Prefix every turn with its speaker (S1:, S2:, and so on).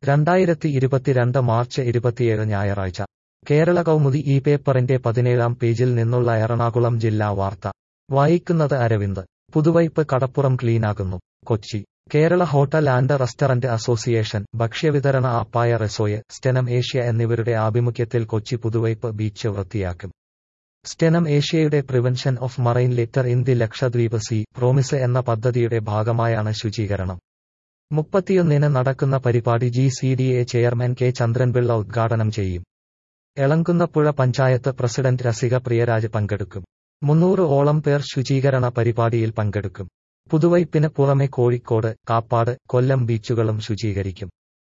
S1: രണ്ടായിരത്തി ഇരുപത്തിരണ്ട് മാർച്ച് ഇരുപത്തിയേഴ് ഞായറാഴ്ച കേരള കൗമുദി ഈ പേപ്പറിന്റെ പതിനേഴാം പേജിൽ നിന്നുള്ള എറണാകുളം ജില്ലാ വാർത്ത വായിക്കുന്നത് അരവിന്ദ് പുതുവൈപ്പ് കടപ്പുറം ക്ലീനാകുന്നു Kochi Kerala hotel and restaurant association ഭക്ഷ്യവിതരണ അപ്പായ റെസോയ് സ്റ്റെനം ഏഷ്യ എന്നിവരുടെ ആഭിമുഖ്യത്തിൽ കൊച്ചി പുതുവൈപ്പ് ബീച്ച് വൃത്തിയാക്കും സ്റ്റെനം ഏഷ്യയുടെ prevention of marine litter in the Lakshadweep sea promise എന്ന പദ്ധതിയുടെ ഭാഗമായാണ് ശുചീകരണം മുപ്പത്തിയൊന്നിന് നടക്കുന്ന പരിപാടി G C D A chairman K Chandranpillai ഉദ്ഘാടനം ചെയ്യും എളങ്കുന്നപ്പുഴ പഞ്ചായത്ത് പ്രസിഡന്റ് രസിക പ്രിയരാജ് പങ്കെടുക്കും മുന്നൂറ് ഓളം പേർ ശുചീകരണ പരിപാടിയിൽ പങ്കെടുക്കും പുതുവൈപ്പിന് പുറമെ കോഴിക്കോട് കാപ്പാട് കൊല്ലം ബീച്ചുകളും ശുചീകരിക്കും